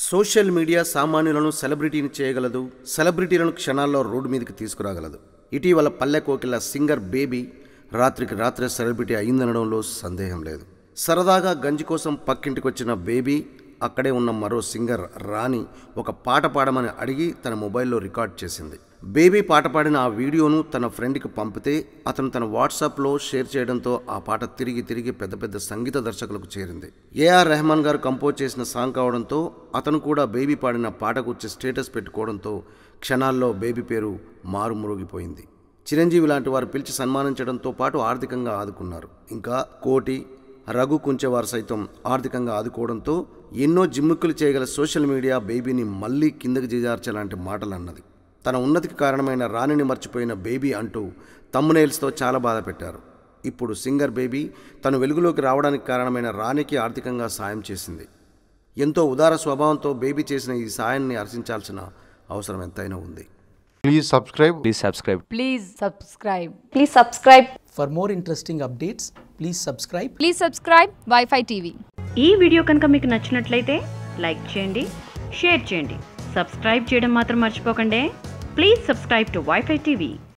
Social media సామాన్యులను సెలబ్రిటీని చేయగలదు సెలబ్రిటీలను క్షణాల్లో road మీదకి తీసుకురాగలదు ఇటీవల పల్లె కోకిల సింగర్ బేబీ రాత్రికి రాత్రే సెలబ్రిటీ అయిందనడంలో సందేహం లేదు సరదాగా గంజి కోసం పక్కింటికి వచ్చిన బేబీ అక్కడే ఉన్న మరో సింగర్ రాణి ఒక పాట పాడమని అడిగి తన మొబైల్లో రికార్డ్ చేసింది బేబీ పాట పాడిన ఆ వీడియోను తన ఫ్రెండ్కి పంపితే అతను తన వాట్సాప్లో షేర్ చేయడంతో ఆ పాట తిరిగి తిరిగి పెద్ద పెద్ద సంగీత దర్శకులకు చేరింది ఏఆర్ రెహమాన్ గారు కంపోజ్ చేసిన సాంగ్ కావడంతో అతను కూడా బేబీ పాడిన పాటకు వచ్చి స్టేటస్ పెట్టుకోవడంతో క్షణాల్లో బేబీ పేరు మారుమురుగిపోయింది చిరంజీవి లాంటి వారు పిలిచి సన్మానించడంతో పాటు ఆర్థికంగా ఆదుకున్నారు ఇంకా కోటి రఘు కుంచెవారు సైతం ఆర్థికంగా ఆదుకోవడంతో ఎన్నో జిమ్ముక్కులు చేయగల సోషల్ మీడియా బేబీని మళ్ళీ కిందకి దిగార్చలాంటి మాటలు అన్నది తన ఉన్నతికి కారణమైన రాణిని మర్చిపోయిన బేబీ అంటూ తమ్మునేల్స్తో చాలా బాధ పెట్టారు ఇప్పుడు సింగర్ బేబీ తను వెలుగులోకి రావడానికి కారణమైన రాణికి ఆర్థికంగా సాయం చేసింది ఎంతో ఉదార స్వభావంతో బేబీ చేసిన ఈ సాయాన్ని హర్షించాల్సిన అవసరం ఎంతైనా ఉంది Please subscribe. Please subscribe. Please subscribe. Please subscribe. For more interesting updates, please subscribe Please subscribe Wi-Fi TV. ఈ వీడియో కనుక మీకు నచ్చినట్లయితే లైక్ చేయండి షేర్ చేయండి సబ్స్క్రైబ్ చేయడం మాత్రం మర్చిపోకండి please subscribe to WiFi TV